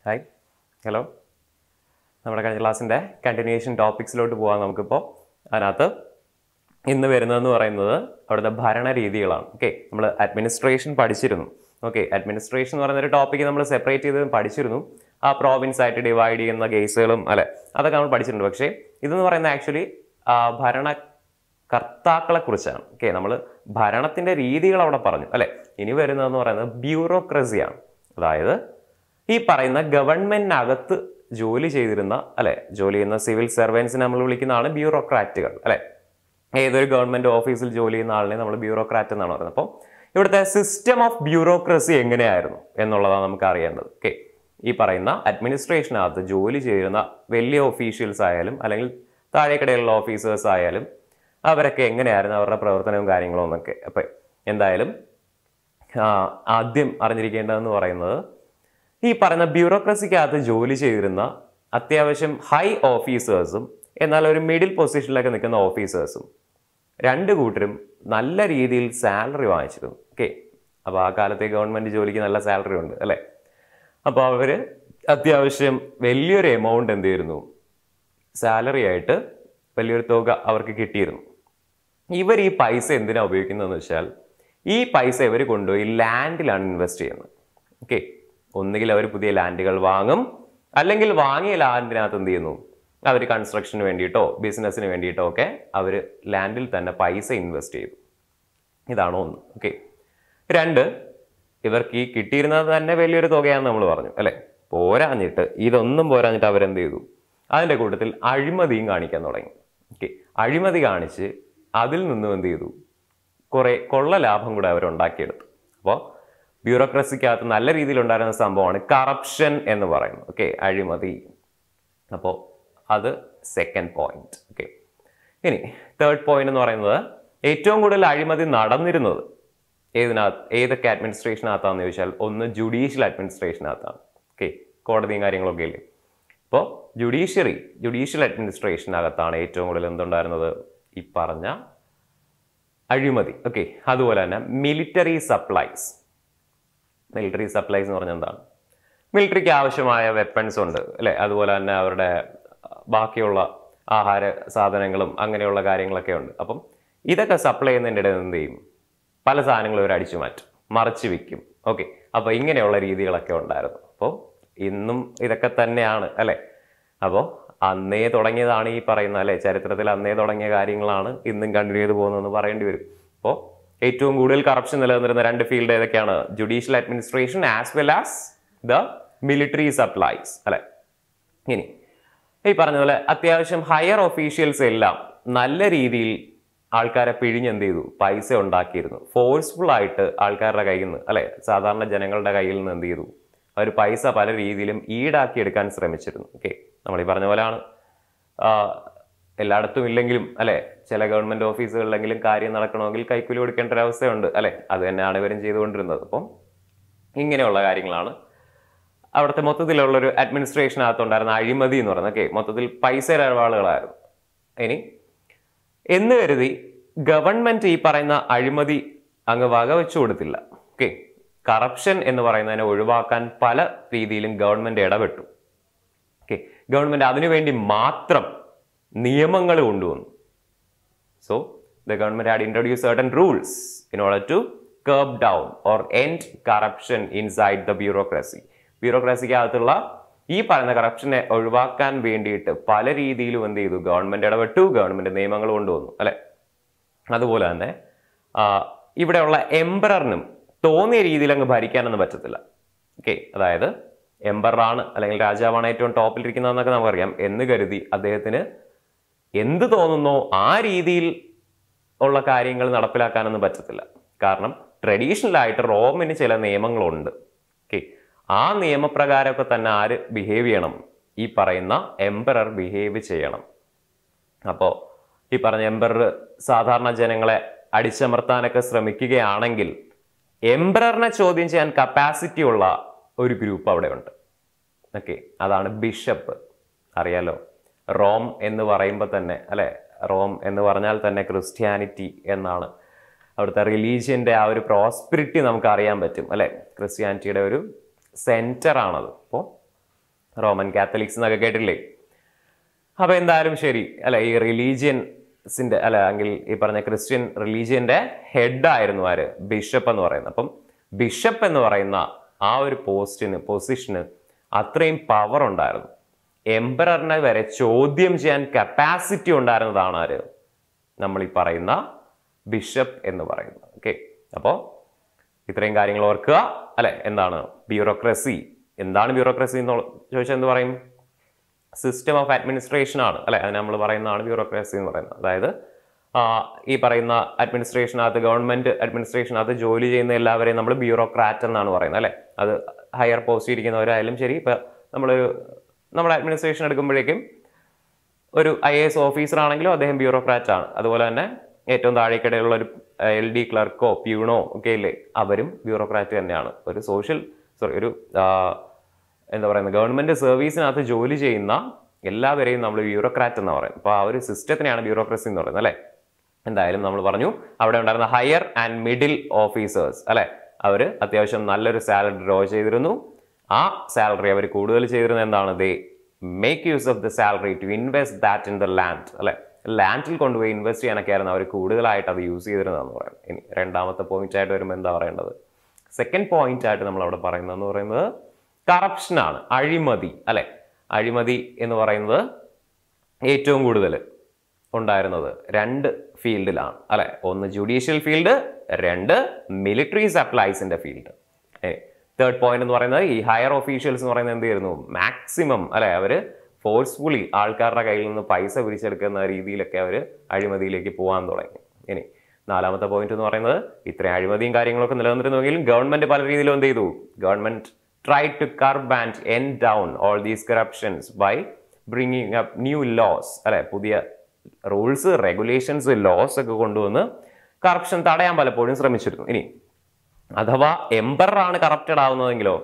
hi hello നമ്മുടെ കഴിഞ്ഞ ക്ലാസ്സിൻ്റെ കണ്ടിന്യൂഷൻ ടോപ്പിക്സിലോട്ട് പോകാം നമുക്കിപ്പോൾ അതിനകത്ത് ഇന്ന് വരുന്നതെന്ന് പറയുന്നത് അവിടുത്തെ ഭരണ രീതികളാണ് ഓക്കെ നമ്മൾ അഡ്മിനിസ്ട്രേഷൻ പഠിച്ചിരുന്നു ഓക്കെ അഡ്മിനിസ്ട്രേഷൻ എന്ന് പറയുന്ന ഒരു ടോപ്പിക്ക് നമ്മൾ സെപ്പറേറ്റ് ചെയ്ത് പഠിച്ചിരുന്നു ആ പ്രോവിൻസ് ആയിട്ട് ഡിവൈഡ് ചെയ്യുന്ന കേസുകളും അല്ലെ അതൊക്കെ നമ്മൾ പഠിച്ചിട്ടുണ്ട് പക്ഷേ ഇതെന്ന് പറയുന്നത് ആക്ച്വലി ഭരണ കർത്താക്കളെ കുറിച്ചാണ് ഓക്കെ നമ്മൾ ഭരണത്തിന്റെ രീതികൾ അവിടെ പറഞ്ഞു അല്ലെ ഇനി വരുന്നതെന്ന് പറയുന്നത് ബ്യൂറോക്രസിയാണ് അതായത് ഈ പറയുന്ന ഗവൺമെന്റിനകത്ത് ജോലി ചെയ്തിരുന്ന അല്ലെ ജോലി ചെയ്യുന്ന സിവിൽ സർവൻസിനെ നമ്മൾ വിളിക്കുന്നതാണ് ബ്യൂറോക്രാറ്റുകൾ അല്ലെ ഏതൊരു ഗവൺമെന്റ് ഓഫീസിൽ ജോലി ചെയ്യുന്ന ആളിനെ നമ്മൾ ബ്യൂറോക്രാറ്റ് എന്നാണ് പറയുന്നത് അപ്പോൾ ഇവിടുത്തെ സിസ്റ്റം ഓഫ് ബ്യൂറോക്രസി എങ്ങനെയായിരുന്നു എന്നുള്ളതാണ് നമുക്ക് അറിയേണ്ടത് ഓക്കെ ഈ പറയുന്ന അഡ്മിനിസ്ട്രേഷനകത്ത് ജോലി ചെയ്യുന്ന വലിയ ഒഫീഷ്യൽസ് ആയാലും അല്ലെങ്കിൽ താഴേക്കിടയിലുള്ള ഓഫീസേഴ്സ് ആയാലും അവരൊക്കെ എങ്ങനെയായിരുന്നു അവരുടെ പ്രവർത്തനവും കാര്യങ്ങളും എന്നൊക്കെ അപ്പം എന്തായാലും ആ, ആദ്യം അറിഞ്ഞിരിക്കേണ്ടതെന്ന് പറയുന്നത് ഈ പറയുന്ന ബ്യൂറോക്രസിക്കകത്ത് ജോലി ചെയ്തിരുന്ന അത്യാവശ്യം ഹൈ ഓഫീസേഴ്സും എന്നാൽ ഒരു മിഡിൽ പൊസിഷനിലൊക്കെ നിൽക്കുന്ന ഓഫീസേഴ്സും രണ്ട് കൂട്ടരും നല്ല രീതിയിൽ സാലറി വാങ്ങിച്ചിരുന്നു ഓക്കെ അപ്പോൾ ആ കാലത്തെ ഗവൺമെൻറ് ജോലിക്ക് നല്ല സാലറി ഉണ്ട് അല്ലേ അപ്പോൾ അവർ അത്യാവശ്യം വലിയൊരു എമൗണ്ട് എന്ത് ചെയ്യുന്നു സാലറി ആയിട്ട് വലിയൊരു തുക അവർക്ക് കിട്ടിയിരുന്നു ഇവർ ഈ പൈസ എന്തിനാ ഉപയോഗിക്കുന്നതെന്ന് വെച്ചാൽ ഈ പൈസ ഇവർ കൊണ്ടുപോയി ലാൻഡിലാണ് ഇൻവെസ്റ്റ് ചെയ്യുന്നത് ഓക്കെ ഒന്നുകിൽ അവർ പുതിയ ലാൻഡുകൾ വാങ്ങും അല്ലെങ്കിൽ വാങ്ങിയ ലാൻഡിനകത്ത് എന്ത് ചെയ്യുന്നു അവർ കൺസ്ട്രക്ഷന് വേണ്ടിയിട്ടോ ബിസിനസ്സിന് വേണ്ടിയിട്ടോ ഒക്കെ അവർ ലാൻഡിൽ തന്നെ പൈസ ഇൻവെസ്റ്റ് ചെയ്തു ഇതാണ് ഒന്ന് ഓക്കെ രണ്ട് ഇവർക്ക് ഈ കിട്ടിയിരുന്നത് തന്നെ വലിയൊരു തുകയാണെന്ന് നമ്മൾ പറഞ്ഞു അല്ലെ പോരാഞ്ഞിട്ട് ഇതൊന്നും പോരാഞ്ഞിട്ട് അവരെന്ത് ചെയ്തു അതിൻ്റെ കൂട്ടത്തിൽ അഴിമതിയും കാണിക്കാൻ തുടങ്ങി ഓക്കെ അഴിമതി കാണിച്ച് അതിൽ നിന്നും എന്ത് ചെയ്തു കുറെ കൊള്ള ലാഭം കൂടെ അവർ ഉണ്ടാക്കിയെടുത്തു അപ്പോൾ ബ്യൂറോക്രസിക്കകത്ത് നല്ല രീതിയിൽ ഉണ്ടായിരുന്ന സംഭവമാണ് കറപ്ഷൻ എന്ന് പറയുന്നത് ഓക്കെ അഴിമതി അപ്പോൾ അത് സെക്കൻഡ് പോയിന്റ് ഓക്കെ ഇനി തേർഡ് പോയിന്റ് എന്ന് പറയുന്നത് ഏറ്റവും കൂടുതൽ അഴിമതി നടന്നിരുന്നത് ഏതിനകത്ത് ഏതൊക്കെ അഡ്മിനിസ്ട്രേഷനകത്താന്ന് ചോദിച്ചാൽ ഒന്ന് ജുഡീഷ്യൽ അഡ്മിനിസ്ട്രേഷനകത്താണ് ഓക്കെ കോടതിയും കാര്യങ്ങളൊക്കെ ഇല്ലേ അപ്പോൾ ജുഡീഷ്യറി ജുഡീഷ്യൽ അഡ്മിനിസ്ട്രേഷനകത്താണ് ഏറ്റവും കൂടുതൽ എന്തുണ്ടായിരുന്നത് ഈ പറഞ്ഞ അഴിമതി ഓക്കെ അതുപോലെ തന്നെ മിലിറ്ററി സപ്ലൈസ് മിലിറ്ററി സപ്ലൈസ് എന്ന് പറഞ്ഞാൽ എന്താണ് മിലിറ്ററിക്ക് ആവശ്യമായ വെപ്പൺസ് ഉണ്ട് അല്ലെ അതുപോലെ തന്നെ അവരുടെ ബാക്കിയുള്ള ആഹാര സാധനങ്ങളും അങ്ങനെയുള്ള കാര്യങ്ങളൊക്കെ ഉണ്ട് അപ്പം ഇതൊക്കെ സപ്ലൈ ചെയ്യുന്നതിൻ്റെ ഇടയിൽ എന്ത് ചെയ്യും പല സാധനങ്ങളും ഇവർ അടിച്ചു മാറ്റും മറച്ചു വിൽക്കും ഓക്കെ അപ്പോൾ ഇങ്ങനെയുള്ള രീതികളൊക്കെ ഉണ്ടായിരുന്നു അപ്പോൾ ഇന്നും ഇതൊക്കെ തന്നെയാണ് അല്ലേ അപ്പോൾ അന്നേ തുടങ്ങിയതാണ് ഈ പറയുന്ന അല്ലെ ചരിത്രത്തിൽ അന്നേ തുടങ്ങിയ കാര്യങ്ങളാണ് ഇന്നും കണ്ടിന്യൂ ചെയ്ത് പോകുന്നതെന്ന് പറയേണ്ടി വരും അപ്പോൾ ഏറ്റവും കൂടുതൽ കറപ്ഷൻ നിലനിന്നിരുന്ന രണ്ട് ഫീൽഡ് ഏതൊക്കെയാണ് judicial administration as well as the military supplies അല്ലെ ഇനി ഈ പറഞ്ഞ പോലെ അത്യാവശ്യം ഹയർ ഒഫീഷ്യൽസ് എല്ലാം നല്ല രീതിയിൽ ആൾക്കാരെ പിഴിഞ്ഞെന്ത് ചെയ്തു പൈസ ഉണ്ടാക്കിയിരുന്നു ഫോഴ്സ്ഫുൾ ആയിട്ട് ആൾക്കാരുടെ കയ്യിൽ നിന്ന് അല്ലെ സാധാരണ ജനങ്ങളുടെ കയ്യിൽ നിന്ന് എന്ത് ചെയ്തു അവർ പൈസ പല രീതിയിലും ഈടാക്കി എടുക്കാൻ ശ്രമിച്ചിരുന്നു ഓക്കെ നമ്മൾ ഈ പറഞ്ഞ പോലെയാണ് ആ, എല്ലായിടത്തും ഇല്ലെങ്കിലും അല്ലെ ചില ഗവൺമെന്റ് ഓഫീസുകളിലെങ്കിലും കാര്യം നടക്കണമെങ്കിൽ കൈക്കൂലി കൊടുക്കേണ്ട ഒരു അവസ്ഥയുണ്ട് അല്ലെ അത് തന്നെയാണ് ഇവരും ചെയ്തുകൊണ്ടിരുന്നത് അപ്പം ഇങ്ങനെയുള്ള കാര്യങ്ങളാണ് അവിടുത്തെ മൊത്തത്തിലുള്ള ഒരു അഡ്മിനിസ്ട്രേഷനകത്തുണ്ടായിരുന്ന അഴിമതി എന്ന് പറയുന്നത് ഓക്കെ മൊത്തത്തിൽ പൈസ ഇടപാടുകളായിരുന്നു ഇനി എന്ന് കരുതി ഗവൺമെന്റ് ഈ പറയുന്ന അഴിമതി അങ്ങ് വകവെച്ചു കൊടുത്തില്ല ഓക്കെ കറപ്ഷൻ എന്ന് പറയുന്നതിനെ ഒഴിവാക്കാൻ പല രീതിയിലും ഗവൺമെന്റ് ഇടപെട്ടു ഓക്കെ ഗവൺമെന്റ് അതിനുവേണ്ടി മാത്രം നിയമങ്ങൾ കൊണ്ടുവന്നു so the government had introduce certain rules in order to curb down or end corruption inside the bureaucracy ബ്യൂറോക്രസിക്കകത്തുള്ള ഈ പറയുന്ന കറപ്ഷനെ ഒഴിവാക്കാൻ വേണ്ടിയിട്ട് പല രീതിയിലും എന്ത് ചെയ്തു ഗവൺമെന്റ് ഇടപെട്ടു ഗവൺമെന്റ് നിയമങ്ങൾ കൊണ്ടുവന്നു അല്ലെ അതുപോലെ തന്നെ ആ, ഇവിടെയുള്ള എംബററിനും തോന്നിയ രീതിയിൽ അങ്ങ് ഭരിക്കാനൊന്നും പറ്റത്തില്ല ഓക്കെ അതായത് എംബറാണ് അല്ലെങ്കിൽ രാജാവാണ് ഏറ്റവും ടോപ്പിലിരിക്കുന്നതെന്നൊക്കെ നമുക്കറിയാം എന്ന് കരുതി അദ്ദേഹത്തിന് എന്ത് തോന്നുന്നോ ആ രീതിയിൽ ഉള്ള കാര്യങ്ങൾ നടപ്പിലാക്കാനൊന്നും പറ്റത്തില്ല കാരണം ട്രഡീഷണൽ ആയിട്ട് റോമിന് ചില നിയമങ്ങളുണ്ട് ഓക്കെ ആ നിയമപ്രകാരമൊക്കെ തന്നെ ആര് ബിഹേവ് ചെയ്യണം ഈ പറയുന്ന എംബറർ ബിഹേവ് ചെയ്യണം അപ്പോൾ ഈ പറഞ്ഞ എംബറർ സാധാരണ ജനങ്ങളെ അടിച്ചമർത്താനൊക്കെ ശ്രമിക്കുകയാണെങ്കിൽ എംബററിനെ ചോദ്യം ചെയ്യാൻ കപ്പാസിറ്റി ഉള്ള ഒരു ഗ്രൂപ്പ് അവിടെ ഉണ്ട് ഓക്കെ അതാണ് ബിഷപ്പ് അറിയാലോ റോം എന്ന് പറയുമ്പോൾ തന്നെ അല്ലെ റോം എന്ന് പറഞ്ഞാൽ തന്നെ ക്രിസ്ത്യാനിറ്റി എന്നാണ് അവിടുത്തെ റിലീജിയൻ്റെ ആ ഒരു പ്രോസ്പിരിറ്റി നമുക്ക് അറിയാൻ പറ്റും അല്ലെ ക്രിസ്ത്യാനിറ്റിയുടെ ഒരു സെൻറ്റർ ആണത് അപ്പോൾ റോമൻ കാത്തലിക്സ് എന്നൊക്കെ കേട്ടില്ലേ അപ്പൊ എന്തായാലും ശരി അല്ല ഈ റിലീജിയൻസിന്റെ അല്ല എങ്കിൽ ഈ പറഞ്ഞ ക്രിസ്ത്യൻ റിലീജിയന്റെ ഹെഡ് ആയിരുന്നു ആര് ബിഷപ്പ് എന്ന് പറയുന്നത് അപ്പം ബിഷപ്പ് എന്ന് പറയുന്ന ആ ഒരു പോസ്റ്റിന് പൊസിഷന് അത്രയും പവർ ഉണ്ടായിരുന്നു എംപററിനെ വരെ ചോദ്യം ചെയ്യാൻ കപ്പാസിറ്റി ഉണ്ടായിരുന്നതാണ് ആര് നമ്മൾ ഈ പറയുന്ന ബിഷപ്പ് എന്ന് പറയുന്നത് ഓക്കെ അപ്പോൾ ഇത്രയും കാര്യങ്ങൾ ഓർക്കുക അല്ലെ എന്താണ് ബ്യൂറോക്രസി എന്താണ് ബ്യൂറോക്രസി എന്ന് ചോദിച്ചാൽ എന്ത് പറയും സിസ്റ്റം ഓഫ് അഡ്മിനിസ്ട്രേഷൻ ആണ് അല്ലെ അത് നമ്മൾ പറയുന്നതാണ് ബ്യൂറോക്രസി എന്ന് പറയുന്നത് അതായത് ആ, ഈ പറയുന്ന അഡ്മിനിസ്ട്രേഷനകത്ത് ഗവൺമെന്റ് അഡ്മിനിസ്ട്രേഷനകത്ത് ജോലി ചെയ്യുന്ന എല്ലാവരെയും നമ്മൾ ബ്യൂറോക്രാറ്റ് എന്നാണ് പറയുന്നത് അല്ലെ അത് ഹയർ പോസ്റ്റ് ഇരിക്കുന്നവരായാലും ശരി ഇപ്പൊ നമ്മളൊരു നമ്മൾ അഡ്മിനിസ്ട്രേഷൻ എടുക്കുമ്പോഴേക്കും ഒരു ഐ എ എസ് ഓഫീസർ ആണെങ്കിലും അദ്ദേഹം ബ്യൂറോക്രാറ്റ് ആണ് അതുപോലെ തന്നെ ഏറ്റവും താഴേക്കിടയിലുള്ള ഒരു എൽ ഡി ക്ലർക്കോ പ്യൂണോ ഒക്കെ ഇല്ലേ അവരും ബ്യൂറോക്രാറ്റ് തന്നെയാണ് ഒരു സോഷ്യൽ സോറി ഒരു ആ, എന്താ പറയുന്നത് ഗവൺമെന്റ് സർവീസിനകത്ത് ജോലി ചെയ്യുന്ന എല്ലാവരെയും നമ്മൾ ബ്യൂറോക്രാറ്റ് എന്ന് പറയും അപ്പോൾ ആ ഒരു സിസ്റ്റത്തിനെയാണ് ബ്യൂറോക്രസി എന്ന് പറയുന്നത് അല്ലേ എന്തായാലും നമ്മൾ പറഞ്ഞു അവിടെ ഉണ്ടായിരുന്ന ഹയർ ആൻഡ് മിഡിൽ ഓഫീസേഴ്സ് അല്ലെ അവർ അത്യാവശ്യം നല്ലൊരു സാലറി ഡ്രോ ചെയ്തിരുന്നു ആ സാലറി അവർ കൂടുതൽ ചെയ്തിരുന്നത് എന്താണ് they make use of the salary to invest that in the land അല്ലെ ലാൻഡിൽ കൊണ്ടുപോയി ഇൻവെസ്റ്റ് ചെയ്യാനൊക്കെ ആയിരുന്നു അവർ കൂടുതലായിട്ട് അത് യൂസ് ചെയ്തിരുന്നതെന്ന് പറയാം ഇനി രണ്ടാമത്തെ പോയിന്റ് ആയിട്ട് വരുമ്പോൾ എന്താ പറയേണ്ടത് സെക്കൻഡ് പോയിന്റ് ആയിട്ട് നമ്മൾ അവിടെ പറയുന്നതെന്ന് പറയുന്നത് കറപ്ഷൻ ആണ് അഴിമതി അല്ലെ അഴിമതി എന്ന് പറയുന്നത് ഏറ്റവും കൂടുതൽ ഉണ്ടായിരുന്നത് രണ്ട് ഫീൽഡിലാണ് അല്ലെ ഒന്ന് ജുഡീഷ്യൽ ഫീൽഡ് രണ്ട് മിലിറ്ററി സപ്ലൈസിന്റെ ഫീൽഡ് തേർഡ് പോയിന്റ് എന്ന് പറയുന്നത് ഈ ഹയർ ഒഫീഷ്യൽസ് എന്ന് പറയുന്നത് എന്ത് ചെയ്യുന്നു മാക്സിമം അല്ലെ അവര് ഫോഴ്സ്ഫുള്ളി ആൾക്കാരുടെ കയ്യിൽ നിന്ന് പൈസ പിരിച്ചെടുക്കുന്ന രീതിയിലൊക്കെ അവർ അഴിമതിയിലേക്ക് പോകാൻ തുടങ്ങി ഇനി നാലാമത്തെ പോയിന്റ് എന്ന് പറയുന്നത് ഇത്രയും അഴിമതിയും കാര്യങ്ങളൊക്കെ നിലനിന്നിരുന്നെങ്കിലും ഗവൺമെന്റ് പല രീതിയിലും എന്ത് ചെയ്തു government try to curb and end down all these corruptions by bringing up new laws അല്ലെ പുതിയ റൂൾസ് റെഗുലേഷൻസ് ലോസ് ഒക്കെ കൊണ്ടുവന്ന് കറപ്ഷൻ തടയാൻ പലപ്പോഴും ശ്രമിച്ചിരുന്നു ഇനി അഥവാ എംപറാണ് കറപ്റ്റഡ് ആവുന്നതെങ്കിലോ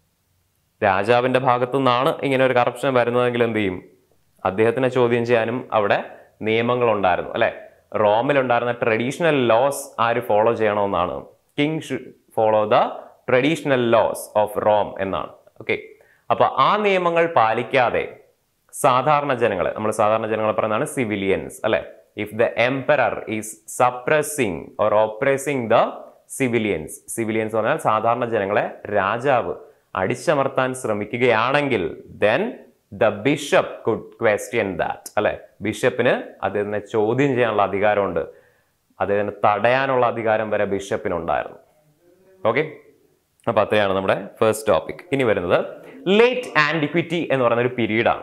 രാജാവിന്റെ ഭാഗത്തു നിന്നാണ് ഇങ്ങനെ ഒരു കറപ്ഷൻ വരുന്നതെങ്കിൽ എന്ത് ചെയ്യും അദ്ദേഹത്തിനെ ചോദ്യം ചെയ്യാനും അവിടെ നിയമങ്ങൾ ഉണ്ടായിരുന്നു അല്ലെ റോമിലുണ്ടായിരുന്ന ട്രഡീഷണൽ ലോസ് ആര് ഫോളോ ചെയ്യണമെന്നാണ് king should follow the traditional laws of Rome എന്നാണ് ഓക്കെ അപ്പൊ ആ നിയമങ്ങൾ പാലിക്കാതെ സാധാരണ ജനങ്ങളെ നമ്മൾ സാധാരണ ജനങ്ങളെ പറയുന്നതാണ് സിവിലിയൻസ് അല്ലെ if the emperor is suppressing or oppressing the civilians civilians പറഞ്ഞാൽ സാധാരണ ജനങ്ങളെ രാജാവ് അടിച്ചമർത്താൻ ശ്രമിക്കുകയാണെങ്കിൽ then the bishop could question that അല്ലെ ബിഷപ്പിന് അദ്ദേഹത്തിനെ ചോദ്യം ചെയ്യാനുള്ള അധികാരമുണ്ട് അദ്ദേഹത്തിന് തടയാനുള്ള അധികാരം വരെ ബിഷപ്പിനുണ്ടായിരുന്നു ഓക്കെ അപ്പൊ അത്രയാണ് നമ്മുടെ ഫസ്റ്റ് ടോപ്പിക് ഇനി വരുന്നത് ലേറ്റ് ആൻറ്റിക്വിറ്റി എന്ന് പറയുന്ന ഒരു പീരീഡാണ്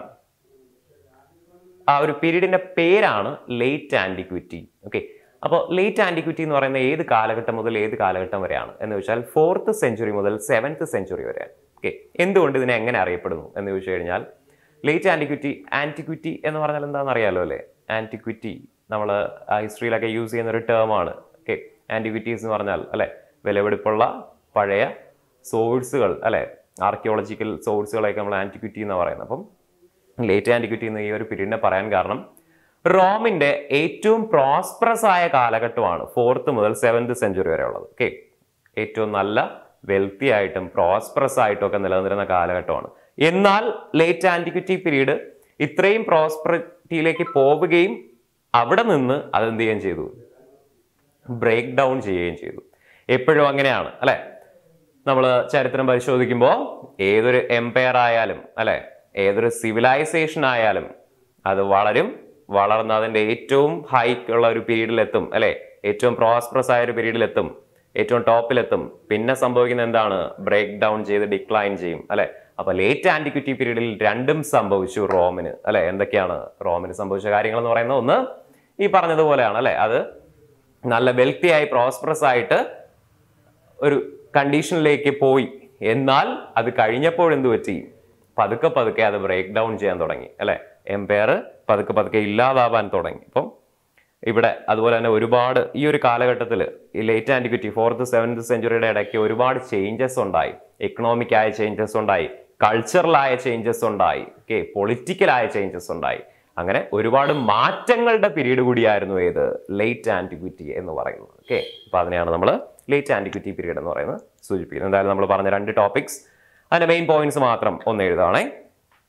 ആ ഒരു പീരീഡിന്റെ പേരാണ് ലേറ്റ് ആൻറ്റിക്വിറ്റി ഓക്കെ അപ്പോൾ ലേറ്റ് ആൻറ്റിക്വിറ്റി എന്ന് പറയുന്ന ഏത് കാലഘട്ടം മുതൽ ഏത് കാലഘട്ടം വരെയാണ് എന്ന് വെച്ചാൽ ഫോർത്ത് സെഞ്ചുറി മുതൽ സെവൻത്ത് സെഞ്ചുറി വരെയാണ് ഓക്കെ എന്തുകൊണ്ട് ഇതിനെ എങ്ങനെ അറിയപ്പെടുന്നു എന്ന് ചോദിച്ചു കഴിഞ്ഞാൽ ലേറ്റ് ആൻറ്റിക്വിറ്റി ആൻറ്റിക്വിറ്റി എന്ന് പറഞ്ഞാൽ എന്താണെന്ന് അറിയാലോ അല്ലേ ആൻറ്റിക്വിറ്റി നമ്മൾ ഹിസ്റ്ററിയിലൊക്കെ യൂസ് ചെയ്യുന്ന ഒരു ടേമാണ് ഓക്കെ ആൻറ്റിക്വിറ്റീസ് എന്ന് പറഞ്ഞാൽ അല്ലെ വിലപിടിപ്പുള്ള പഴയ സോഴ്സുകൾ അല്ലെ ആർക്കിയോളജിക്കൽ സോഴ്സുകളൊക്കെ നമ്മൾ ആൻറ്റിക്വിറ്റി എന്ന് പറയുന്നത് അപ്പം ലേറ്റ് ആൻറ്റിക്വിറ്റി എന്ന് ഈ ഒരു പീരീഡിനെ പറയാൻ കാരണം റോമിന്റെ ഏറ്റവും പ്രോസ്പറസ് ആയ കാലഘട്ടമാണ് ഫോർത്ത് മുതൽ സെവൻത് സെഞ്ചുറി വരെ ഉള്ളത് ഓക്കെ ഏറ്റവും നല്ല വെൽത്തി ആയിട്ടും പ്രോസ്പറസ് ആയിട്ടും ഒക്കെ നിലനിന്നിരുന്ന കാലഘട്ടമാണ് എന്നാൽ ലേറ്റ് ആൻറ്റിക്വിറ്റി പീരീഡ് ഇത്രയും പ്രോസ്പറിറ്റിയിലേക്ക് പോവുകയും അവിടെ നിന്ന് അതെന്ത് ചെയ്യുകയും ചെയ്തു ബ്രേക്ക് ഡൗൺ ചെയ്യുകയും ചെയ്തു എപ്പോഴും അങ്ങനെയാണ് അല്ലെ നമ്മൾ ചരിത്രം പരിശോധിക്കുമ്പോൾ ഏതൊരു എംപയർ ആയാലും അല്ലെ ഏതൊരു സിവിലൈസേഷൻ ആയാലും അത് വളരും വളർന്ന് അതിന്റെ ഏറ്റവും ഹൈക്ക് ഉള്ള ഒരു പീരീഡിലെത്തും അല്ലെ ഏറ്റവും പ്രോസ്പറസ് ആയ ഒരു പീരീഡിലെത്തും ഏറ്റവും ടോപ്പിലെത്തും പിന്നെ സംഭവിക്കുന്ന എന്താണ് ബ്രേക്ക് ഡൗൺ ചെയ്ത് ഡിക്ലൈൻ ചെയ്യും അല്ലെ അപ്പൊ ലേറ്റ് ആന്റിക്വിറ്റി പീരീഡിൽ രണ്ടും സംഭവിച്ചു റോമിന് അല്ലെ എന്തൊക്കെയാണ് റോമിന് സംഭവിച്ച കാര്യങ്ങൾ എന്ന് പറയുന്നത് ഒന്ന് ഈ പറഞ്ഞതുപോലെയാണ് അല്ലെ അത് നല്ല വെൽത്തി ആയി പ്രോസ്പറസ് ആയിട്ട് ഒരു കണ്ടീഷനിലേക്ക് പോയി എന്നാൽ അത് കഴിഞ്ഞപ്പോൾ എന്ത് പറ്റി പതുക്കെ പതുക്കെ അത് ബ്രേക്ക് ഡൗൺ ചെയ്യാൻ തുടങ്ങി അല്ലെ എംപയർ പതുക്കെ പതുക്കെ ഇല്ലാതാവാൻ തുടങ്ങി അപ്പം ഇവിടെ അതുപോലെ തന്നെ ഒരുപാട് ഈ ഒരു കാലഘട്ടത്തിൽ ഈ ലേറ്റ് ആൻറ്റിക്വിറ്റി ഫോർത്ത് സെവൻത് സെഞ്ചുറിയുടെ ഇടയ്ക്ക് ഒരുപാട് ചേഞ്ചസ് ഉണ്ടായി എക്കണോമിക് ആയ ചേഞ്ചസ് ഉണ്ടായി കൾച്ചറലായ ചേഞ്ചസ് ഉണ്ടായി ഓക്കെ പൊളിറ്റിക്കലായ ചേഞ്ചസ് ഉണ്ടായി അങ്ങനെ ഒരുപാട് മാറ്റങ്ങളുടെ പീരീഡ് കൂടിയായിരുന്നു ഏത് ലേറ്റ് ആൻറ്റിക്വിറ്റി എന്ന് പറയുന്നത് ഓക്കെ അപ്പൊ അതിനെയാണ് നമ്മൾ ലേറ്റ് ആൻറ്റിക്വിറ്റി പീരീഡ് എന്ന് പറയുന്നത് സൂചിപ്പിക്കുന്നത് എന്തായാലും നമ്മൾ പറഞ്ഞ രണ്ട് ടോപ്പിക്സ് അതിന്റെ മെയിൻ പോയിന്റ്സ് മാത്രം ഒന്ന് എഴുതാണേ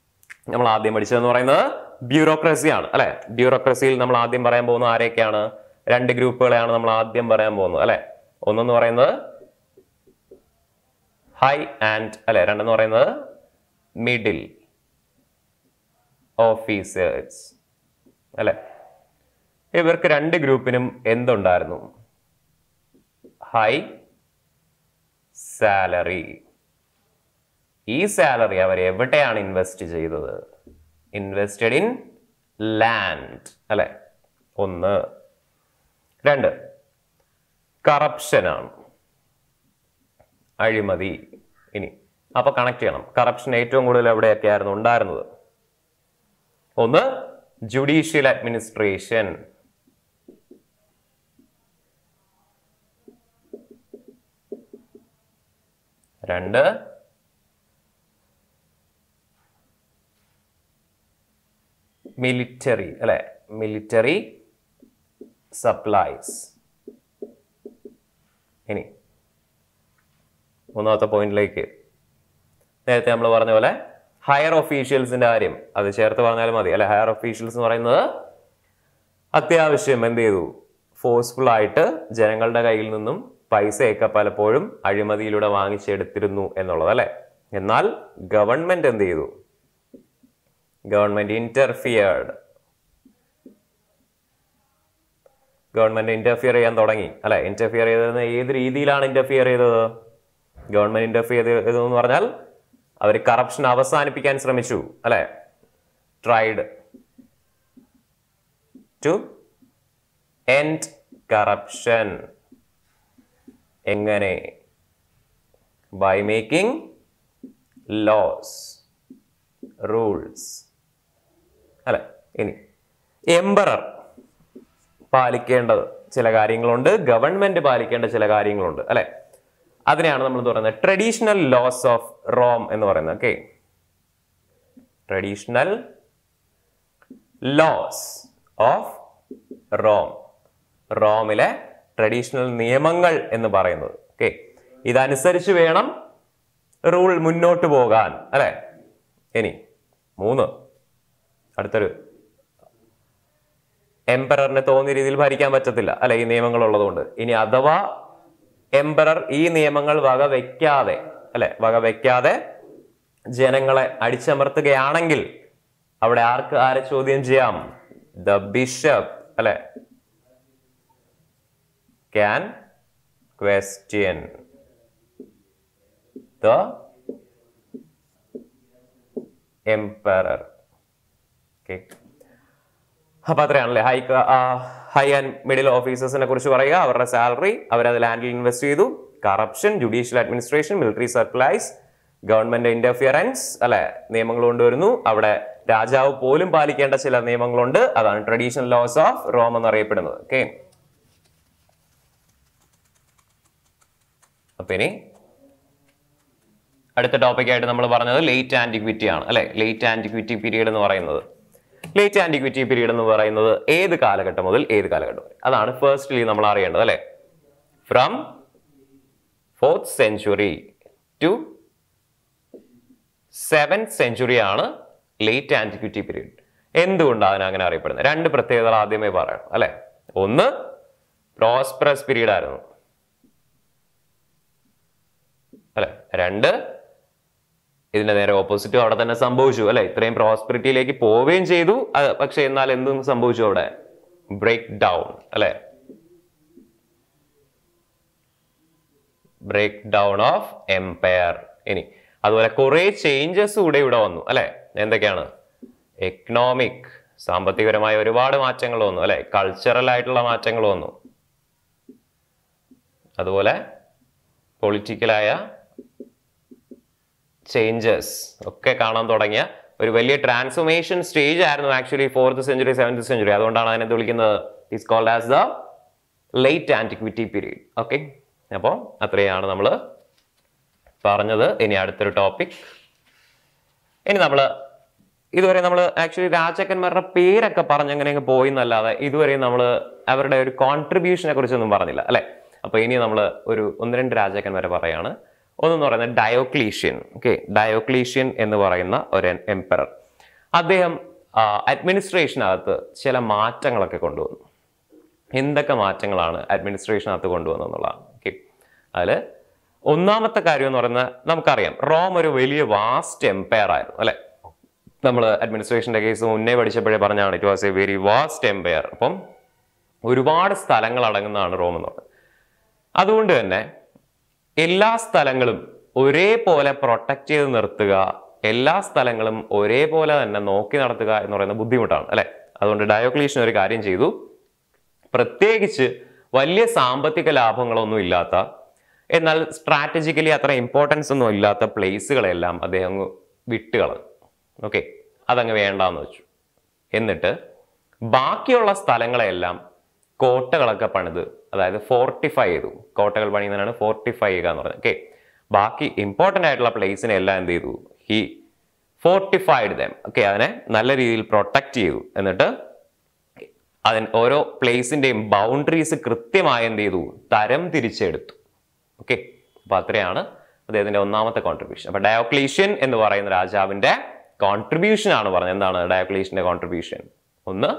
നമ്മൾ ആദ്യം പഠിച്ചതെന്ന് പറയുന്നത് ബ്യൂറോക്രസി ആണ് അല്ലെ ബ്യൂറോക്രസിയിൽ നമ്മൾ ആദ്യം പറയാൻ പോകുന്ന ആരെയൊക്കെയാണ് രണ്ട് ഗ്രൂപ്പുകളെയാണ് നമ്മൾ ആദ്യം പറയാൻ പോകുന്നത് അല്ലെ ഒന്നെന്ന് പറയുന്നത് ഹൈ ആൻഡ് അല്ലെ രണ്ടെന്ന് പറയുന്നത് മിഡിൽ ഓഫീസേഴ്സ് അല്ലെ ഇവർക്ക് രണ്ട് ഗ്രൂപ്പിനും എന്തുണ്ടായിരുന്നു ഹൈ സാലറി ഈ സാലറി അവർ എവിടെയാണ് ഇൻവെസ്റ്റ് ചെയ്തത് ഇൻവെസ്റ്റഡ് ഇൻ ലാൻഡ് അല്ലെ ഒന്ന് രണ്ട് കറപ്ഷനാണ് അഴിമതി ഇനി അപ്പൊ കണക്ട് ചെയ്യണം കറപ്ഷൻ ഏറ്റവും കൂടുതൽ എവിടെയൊക്കെ ആയിരുന്നു ഉണ്ടായിരുന്നത് ഒന്ന് ജുഡീഷ്യൽ അഡ്മിനിസ്ട്രേഷൻ രണ്ട് മിലിറ്ററി അല്ലെ മിലിറ്ററി സപ്ലൈസ് ഇനി മൂന്നാമത്തെ പോയിന്റിലേക്ക് നേരത്തെ നമ്മൾ പറഞ്ഞ പോലെ ഹയർ ഒഫീഷ്യൽസിന്റെ കാര്യം അത് ചേർത്ത് പറഞ്ഞാലും മതി അല്ലെ ഹയർ ഒഫീഷ്യൽസ് എന്ന് പറയുന്നത് അത്യാവശ്യം എന്ത് ചെയ്തു ഫോഴ്സ്ഫുൾ ആയിട്ട് ജനങ്ങളുടെ കയ്യിൽ നിന്നും പൈസയൊക്കെ പലപ്പോഴും അഴിമതിയിലൂടെ വാങ്ങിച്ചെടുത്തിരുന്നു എന്നുള്ളത് അല്ലെ എന്നാൽ ഗവൺമെന്റ് എന്ത് ചെയ്തു ഗവൺമെന്റ് ഇന്റർഫിയർഡ് ഗവൺമെന്റ് ഇന്റർഫിയർ ചെയ്യാൻ തുടങ്ങി അല്ലെ ഇന്റർഫിയർ ചെയ്തത് ഏത് രീതിയിലാണ് ഇന്റർഫിയർ ചെയ്തത് ഗവൺമെന്റ് ഇന്റർഫിയർ ചെയ്തതെന്ന് പറഞ്ഞാൽ അവർ കറപ്ഷൻ അവസാനിപ്പിക്കാൻ ശ്രമിച്ചു അല്ലെ ട്രൈഡ് ടു എൻഡ് കറപ്ഷൻ എങ്ങനെ ബൈ മേക്കിംഗ് ലോസ് റൂൾസ് അല്ലെ ഇനി എംബറർ പാലിക്കേണ്ടത് ചില കാര്യങ്ങളുണ്ട് ഗവൺമെന്റ് പാലിക്കേണ്ട ചില കാര്യങ്ങളുണ്ട് അല്ലെ അതിനെയാണ് നമ്മൾ പറയുന്നത് ട്രഡീഷണൽ ലോസ് ഓഫ് റോം എന്ന് പറയുന്നത് okay traditional laws of Rome റോമിലെ ട്രഡീഷണൽ നിയമങ്ങൾ എന്ന് പറയുന്നത് ഓക്കെ ഇതനുസരിച്ച് വേണം റൂൾ മുന്നോട്ട് പോകാൻ അല്ലെ ഇനി മൂന്ന് അടുത്തൊരു എംപററിന് തോന്നിയ രീതിയിൽ ഭരിക്കാൻ പറ്റത്തില്ല അല്ലെ ഈ നിയമങ്ങൾ ഉള്ളതുകൊണ്ട് ഇനി അഥവാ എംപറർ ഈ നിയമങ്ങൾ വക വെക്കാതെ അല്ലെ വക വെക്കാതെ ജനങ്ങളെ അടിച്ചമർത്തുകയാണെങ്കിൽ അവിടെ ആർക്ക് ആരെ ചോദ്യം ചെയ്യാം ദ ബിഷപ്പ് അല്ലെ can question the emperor okay അപ്പൊ അത്രയാണല്ലേ ഹൈ ഹൈ ആൻഡ് മിഡിൽ ഓഫീസേഴ്സിനെ കുറിച്ച് പറയുക അവരുടെ സാലറി അവരത് ലാൻഡിൽ ഇൻവെസ്റ്റ് ചെയ്തു corruption judicial administration military supplies government interference അല്ലെ നിയമങ്ങൾ കൊണ്ടുവരുന്നു അവിടെ രാജാവ് പോലും പാലിക്കേണ്ട ചില നിയമങ്ങളുണ്ട് അതാണ് ട്രഡീഷണൽ ലോസ് ഓഫ് റോം എന്നറിയപ്പെടുന്നത് ഓക്കെ അപ്പൊ ഇനി അടുത്ത ടോപ്പിക് ആയിട്ട് നമ്മൾ പറഞ്ഞത് ലേറ്റ് ആന്റിക്വിറ്റി ആണ് അല്ലെ ലേറ്റ് ആന്റിക്വിറ്റി പീരീഡ് എന്ന് പറയുന്നത് ലേറ്റ് ആന്റിക്വിറ്റി പീരീഡ് എന്ന് പറയുന്നത് ഏത് കാലഘട്ടം മുതൽ ഏത് കാലഘട്ടം വരെ അതാണ് ഫസ്റ്റ്ലി നമ്മൾ അറിയേണ്ടത് അല്ലെ from fourth century to seventh century ആണ് ലേറ്റ് ആന്റിക്വിറ്റി പീരീഡ് എന്തുകൊണ്ടാണ് അതിനെ അങ്ങനെ അറിയപ്പെടുന്നത് രണ്ട് പ്രത്യേകതകൾ ആദ്യമേ പറയണം അല്ലെ ഒന്ന് പ്രോസ്പെറസ് പീരീഡ് ആയിരുന്നു അല്ലെ രണ്ട് ഇതിന്റെ നേരെ ഓപ്പോസിറ്റും അവിടെ തന്നെ സംഭവിച്ചു അല്ലെ ഇത്രയും പ്രോസ്പെറിറ്റിയിലേക്ക് പോവുകയും ചെയ്തു അത് പക്ഷെ എന്നാൽ എന്തും സംഭവിച്ചു അവിടെ ബ്രേക്ക് ഡൗൺ അല്ലെ ബ്രേക്ക് ഡൗൺ ഓഫ് എംപയർ ഇനി അതുപോലെ കുറെ ചേഞ്ചസ് കൂടെ ഇവിടെ വന്നു അല്ലെ എന്തൊക്കെയാണ് എക്കണോമിക് സാമ്പത്തികപരമായ ഒരുപാട് മാറ്റങ്ങൾ വന്നു അല്ലെ കൾച്ചറൽ ആയിട്ടുള്ള മാറ്റങ്ങൾ വന്നു അതുപോലെ പൊളിറ്റിക്കലായ ചേഞ്ചസ് ഒക്കെ കാണാൻ തുടങ്ങിയ ഒരു വലിയ ട്രാൻസ്ഫോർമേഷൻ സ്റ്റേജ് ആയിരുന്നു actually fourth century seventh century അതുകൊണ്ടാണ് അതിനെ വിളിക്കുന്നത് is called as the late antiquity period okay അപ്പോൾ അത്രയാണ് നമ്മൾ പറഞ്ഞത് ഇനി അടുത്തൊരു ടോപ്പിക് ഇനി നമ്മൾ ഇതുവരെ നമ്മൾ ആക്ച്വലി രാജാക്കന്മാരുടെ പേരൊക്കെ പറഞ്ഞങ്ങനെ അങ്ങ് പോയി എന്നല്ലാതെ ഇതുവരെ നമ്മൾ അവരുടെ ഒരു കോൺട്രിബ്യൂഷനെ കുറിച്ചൊന്നും പറഞ്ഞില്ല അല്ലെ അപ്പൊ ഇനി നമ്മൾ ഒരു ഒന്ന് രണ്ട് രാജാക്കന്മാരെ പറയാണ് ഒന്നെന്ന് പറയുന്നത് ഡയോക്ലീഷ്യൻ ഓക്കെ ഡയോക്ലീഷ്യൻ എന്ന് പറയുന്ന ഒരു എംപറർ അദ്ദേഹം അഡ്മിനിസ്ട്രേഷനകത്ത് ചില മാറ്റങ്ങളൊക്കെ കൊണ്ടുവന്നു എന്തൊക്കെ മാറ്റങ്ങളാണ് അഡ്മിനിസ്ട്രേഷനകത്ത് കൊണ്ടുവന്നെന്നുള്ളതാണ് ഓക്കെ അതിൽ ഒന്നാമത്തെ കാര്യം എന്ന് പറയുന്നത് നമുക്കറിയാം റോം ഒരു വലിയ വാസ്റ്റ് എംപയർ ആയിരുന്നു അല്ലെ നമ്മൾ അഡ്മിനിസ്ട്രേഷന്റെ കേസ് മുന്നേ പഠിച്ചപ്പോഴേ പറഞ്ഞാണ് it was a very vast empire അപ്പം ഒരുപാട് സ്ഥലങ്ങൾ അടങ്ങുന്നതാണ് റോം എന്ന് പറയുന്നത് അതുകൊണ്ട് തന്നെ എല്ലാ സ്ഥലങ്ങളും ഒരേപോലെ പ്രൊട്ടക്ട് ചെയ്ത് നിർത്തുക എല്ലാ സ്ഥലങ്ങളും ഒരേപോലെ തന്നെ നോക്കി നടത്തുക എന്ന് പറയുന്നത് ബുദ്ധിമുട്ടാണ് അല്ലെ അതുകൊണ്ട് ഡയോക്ലീഷ്യൻ ഒരു കാര്യം ചെയ്തു പ്രത്യേകിച്ച് വലിയ സാമ്പത്തിക ലാഭങ്ങളൊന്നും ഇല്ലാത്ത എന്നാൽ സ്ട്രാറ്റജിക്കലി അത്ര ഇമ്പോർട്ടൻസ് ഒന്നും ഇല്ലാത്ത പ്ലേസുകളെല്ലാം അദ്ദേഹം അങ്ങ് വിട്ടുകളഞ്ഞു ഓക്കെ അതങ്ങ് വേണ്ടാന്ന് വെച്ചു എന്നിട്ട് ബാക്കിയുള്ള സ്ഥലങ്ങളെല്ലാം കോട്ടകളൊക്കെ പണിത് അതായത് ഫോർട്ടിഫൈ ചെയ്തു കോട്ടകൾ പണിയുന്നതിനാണ് ഫോർട്ടിഫൈ ചെയ്യുക എന്ന് പറയുന്നത് ഓക്കെ ബാക്കി ഇമ്പോർട്ടൻ്റ് ആയിട്ടുള്ള പ്ലേസിനെ എല്ലാം എന്ത് ചെയ്തു ഹി ഫോർട്ടിഫൈഡ് ദം ഓക്കെ അതിനെ നല്ല രീതിയിൽ പ്രൊട്ടക്ട് ചെയ്തു എന്നിട്ട് അതിന് ഓരോ പ്ലേസിന്റെയും ബൗണ്ടറീസ് കൃത്യമായി എന്ത് ചെയ്തു തരം തിരിച്ചെടുത്തു ഓക്കെ അപ്പൊ അത്രയാണ് അദ്ദേഹത്തിന്റെ ഒന്നാമത്തെ കോൺട്രിബ്യൂഷൻ അപ്പൊ ഡയോക്ലീഷ്യൻ എന്ന് പറയുന്ന രാജാവിന്റെ കോൺട്രിബ്യൂഷൻ ആണ് പറഞ്ഞത് എന്താണ് ഡയോക്ലീഷ്യന്റെ കോൺട്രിബ്യൂഷൻ ഒന്ന്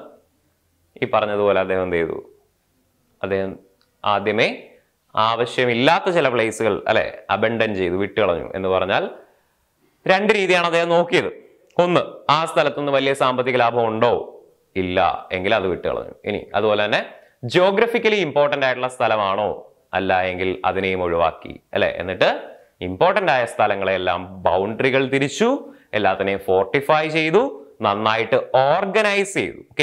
ഈ പറഞ്ഞതുപോലെ അദ്ദേഹം എന്ത് ചെയ്തു അദ്ദേഹം ആദ്യമേ ആവശ്യമില്ലാത്ത ചില പ്ലേസുകൾ അല്ലെ അബണ്ടൻ ചെയ്തു വിട്ടുകളഞ്ഞു എന്ന് പറഞ്ഞാൽ രണ്ട് രീതിയാണ് അദ്ദേഹം നോക്കിയത് ഒന്ന് ആ സ്ഥലത്തുനിന്ന് വലിയ സാമ്പത്തിക ലാഭം ഉണ്ടോ ഇല്ല എങ്കിൽ അത് വിട്ടുകളഞ്ഞു ഇനി അതുപോലെ തന്നെ ജിയോഗ്രഫിക്കലി ഇമ്പോർട്ടന്റ് ആയിട്ടുള്ള സ്ഥലമാണോ അല്ല എങ്കിൽ അതിനെയും ഒഴിവാക്കി അല്ലെ എന്നിട്ട് ഇമ്പോർട്ടന്റ് ആയ സ്ഥലങ്ങളെല്ലാം ബൗണ്ടറികൾ തിരിച്ചു എല്ലാത്തിനെയും ഫോർട്ടിഫൈ ചെയ്തു നന്നായിട്ട് ഓർഗനൈസ് ചെയ്തു okay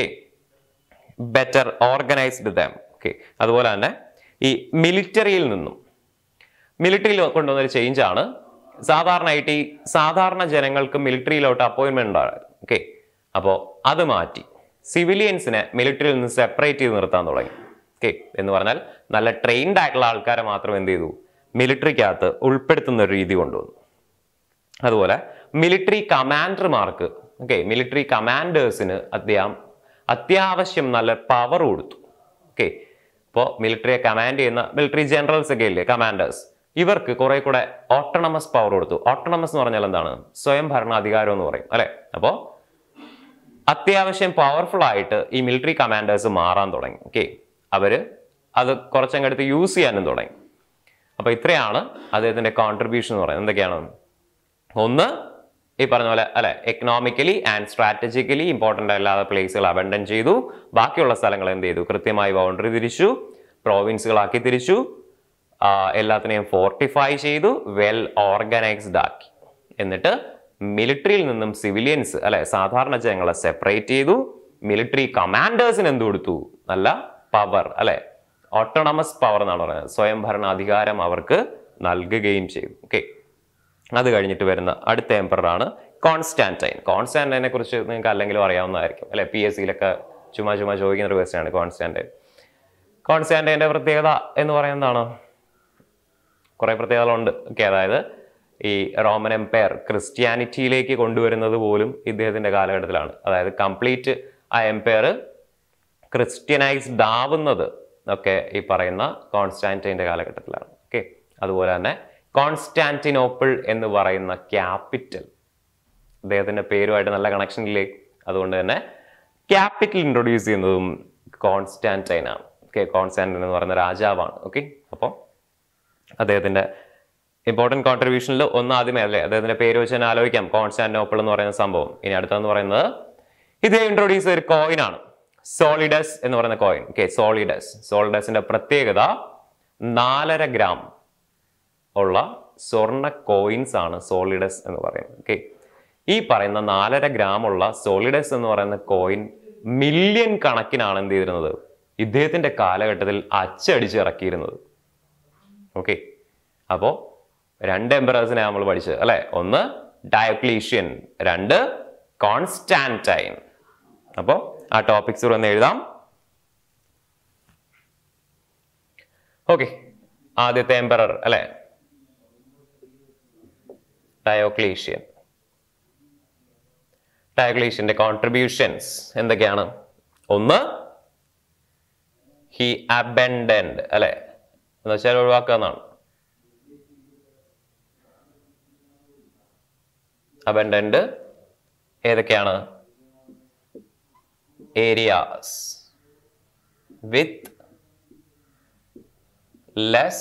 better organised them okay അതുപോലെ തന്നെ ഈ മിലിറ്ററിയിൽ നിന്നും മിലിറ്ററിയിൽ കൊണ്ടുവന്നൊരു ചേഞ്ച് ആണ് സാധാരണയായിട്ട് ഈ സാധാരണ ജനങ്ങൾക്ക് മിലിറ്ററിയിലോട്ട് അപ്പോയിൻമെന്റ് ഉണ്ടായിരുന്നു ഓക്കെ അപ്പോൾ അത് മാറ്റി സിവിലിയൻസിനെ മിലിറ്ററിയിൽ നിന്ന് സെപ്പറേറ്റ് ചെയ്ത് നിർത്താൻ തുടങ്ങി ഓക്കെ എന്ന് പറഞ്ഞാൽ നല്ല ട്രെയിൻഡ് ആയിട്ടുള്ള ആൾക്കാരെ മാത്രം എന്ത് ചെയ്തു മിലിറ്ററിക്കകത്ത് ഉൾപ്പെടുത്തുന്ന ഒരു രീതി കൊണ്ടുവന്നു അതുപോലെ മിലിറ്ററി കമാൻഡർമാർക്ക് ഓക്കെ മിലിറ്ററി കമാൻഡേഴ്സിന് അദ്ദേഹം അത്യാവശ്യം നല്ല പവർ കൊടുത്തു ഓക്കെ ഇപ്പോൾ മിലിറ്ററിയെ കമാൻഡ് ചെയ്യുന്ന മിലിറ്ററി ജനറൽസ് ഒക്കെ ഇല്ലേ കമാൻഡേഴ്സ് ഇവർക്ക് കുറെ കൂടെ ഓട്ടോണമസ് പവർ കൊടുത്തു ഓട്ടോണമസ് എന്ന് പറഞ്ഞാൽ എന്താണ് സ്വയം ഭരണാധികാരം എന്ന് പറയും അല്ലെ അപ്പോൾ അത്യാവശ്യം പവർഫുൾ ആയിട്ട് ഈ മിലിറ്ററി കമാൻഡേഴ്സ് മാറാൻ തുടങ്ങി ഓക്കെ അവര് അത് കുറച്ചങ്ങടുത്ത് യൂസ് ചെയ്യാനും തുടങ്ങി അപ്പൊ ഇത്രയാണ് അദ്ദേഹത്തിന്റെ കോൺട്രിബ്യൂഷൻ എന്ന് പറയുന്നത് എന്തൊക്കെയാണ് ഒന്ന് ഈ പറഞ്ഞ പോലെ അല്ലെ എക്കണോമിക്കലി ആൻഡ് സ്ട്രാറ്റജിക്കലി ഇമ്പോർട്ടൻ്റ് അല്ലാത്ത പ്ലേസുകൾ അബണ്ടൻ ചെയ്തു ബാക്കിയുള്ള സ്ഥലങ്ങൾ എന്ത് ചെയ്തു കൃത്യമായി ബൗണ്ടറി തിരിച്ചു പ്രോവിൻസുകളാക്കി തിരിച്ചു ആ, എല്ലാത്തിനെയും ഫോർട്ടിഫൈ ചെയ്തു വെൽ ഓർഗനൈസ്ഡ് ആക്കി എന്നിട്ട് മിലിറ്ററിയിൽ നിന്നും സിവിലിയൻസ് അല്ലെ സാധാരണ ജനങ്ങളെ സെപ്പറേറ്റ് ചെയ്തു മിലിറ്ററി കമാൻഡേഴ്സിന് എന്ത് കൊടുത്തു നല്ല പവർ അല്ലെ ഓട്ടോണമസ് പവർ എന്നാണ് പറയുന്നത് സ്വയം ഭരണാധികാരം അവർക്ക് നൽകുകയും ചെയ്തു ഓക്കെ അത് കഴിഞ്ഞിട്ട് വരുന്ന അടുത്ത emperor ആണ് കോൺസ്റ്റാൻറ്റൈൻ കോൺസ്റ്റാൻറ്റൈനെ കുറിച്ച് നിങ്ങൾക്ക് അല്ലെങ്കിലും അറിയാവുന്നതായിരിക്കും അല്ലെ പി എസ് സിയിലൊക്കെ ചുമ്മാ ചുമ്മാ ചോദിക്കുന്ന ഒരു ക്വസ്റ്റ്യൻ ആണ് കോൺസ്റ്റാൻറ്റൈൻ കോൺസ്റ്റാൻറ്റൈൻ്റെ പ്രത്യേകത എന്ന് പറയുന്നതാണ് കുറെ പ്രത്യേകതകളുണ്ട് ഓക്കെ അതായത് ഈ റോമൻ എംപയർ ക്രിസ്ത്യാനിറ്റിയിലേക്ക് കൊണ്ടുവരുന്നത് പോലും ഇദ്ദേഹത്തിന്റെ കാലഘട്ടത്തിലാണ് അതായത് കംപ്ലീറ്റ് ആ എംപയർ ക്രിസ്ത്യനൈസ്ഡ് ആവുന്നത് ഒക്കെ ഈ പറയുന്ന കോൺസ്റ്റാന്റൈൻ്റെ കാലഘട്ടത്തിലാണ് ഓക്കെ അതുപോലെ തന്നെ കോൺസ്റ്റാന്റിനോപ്പിൾ എന്ന് പറയുന്ന ക്യാപിറ്റൽ അദ്ദേഹത്തിന്റെ പേരുമായിട്ട് നല്ല കണക്ഷൻ ഇല്ലേ അതുകൊണ്ട് തന്നെ ക്യാപിറ്റൽ ഇൻട്രൊഡ്യൂസ് ചെയ്യുന്നതും കോൺസ്റ്റാന്റൈൻ ആണ് ഓക്കെ കോൺസ്റ്റാന്റൈൻ എന്ന് പറയുന്ന രാജാവാണ് ഓക്കെ അപ്പോൾ അദ്ദേഹത്തിന്റെ ഇമ്പോർട്ടൻറ്റ് കോൺട്രിബ്യൂഷനിൽ ഒന്ന് ആദ്യമേ അല്ലേ അദ്ദേഹത്തിന്റെ പേര് വെച്ച് തന്നെ ആലോചിക്കാം കോൺസ്റ്റാന്റിനോപ്പിൾ എന്ന് പറയുന്ന സംഭവം ഇനി അടുത്തെന്ന് പറയുന്നത് ഇത് ഇൻട്രൊഡ്യൂസ് ചെയ്ത ഒരു കോയിൻ ആണ് സോളിഡസ് എന്ന് പറയുന്ന കോയിൻ ഓക്കെ സോളിഡസ് സോളിഡസിന്റെ പ്രത്യേകത നാലര ഗ്രാം ഉള്ള സ്വർണ്ണ കോയിൻസ് ആണ് സോളിഡസ് എന്ന് പറയുന്നത് ഓക്കെ ഈ പറയുന്ന നാലര ഗ്രാം ഉള്ള സോളിഡസ് എന്ന് പറയുന്ന കോയിൻ മില്യൺ കണക്കിനാണ് എന്ത് ചെയ്തിരുന്നത് ഇദ്ദേഹത്തിന്റെ കാലഘട്ടത്തിൽ അച്ചടിച്ച് ഇറക്കിയിരുന്നത് ഓക്കെ അപ്പോൾ രണ്ട് എംപറേഴ്സിനെ നമ്മൾ പഠിച്ചത് അല്ലെ ഒന്ന് ഡയോക്ലീഷ്യൻ രണ്ട് കോൺസ്റ്റാൻറ്റൈൻ അപ്പോൾ ആ ടോപ്പിക്സ് ഇവിടെ ഒന്ന് എഴുതാം ഓക്കെ ആദ്യത്തെ എംപറർ അല്ലെ ഡയോക്ലീഷ്യൻ ഡയോക്ലീഷ്യന്റെ കോൺട്രിബ്യൂഷൻസ് എന്തൊക്കെയാണ് ഒന്ന് ഹി അബൻഡൻഡ് അല്ലെ എന്ന് വെച്ചാൽ ഒഴിവാക്കുക എന്നാണ് അബൻഡൻഡ് ഏതൊക്കെയാണ് areas with less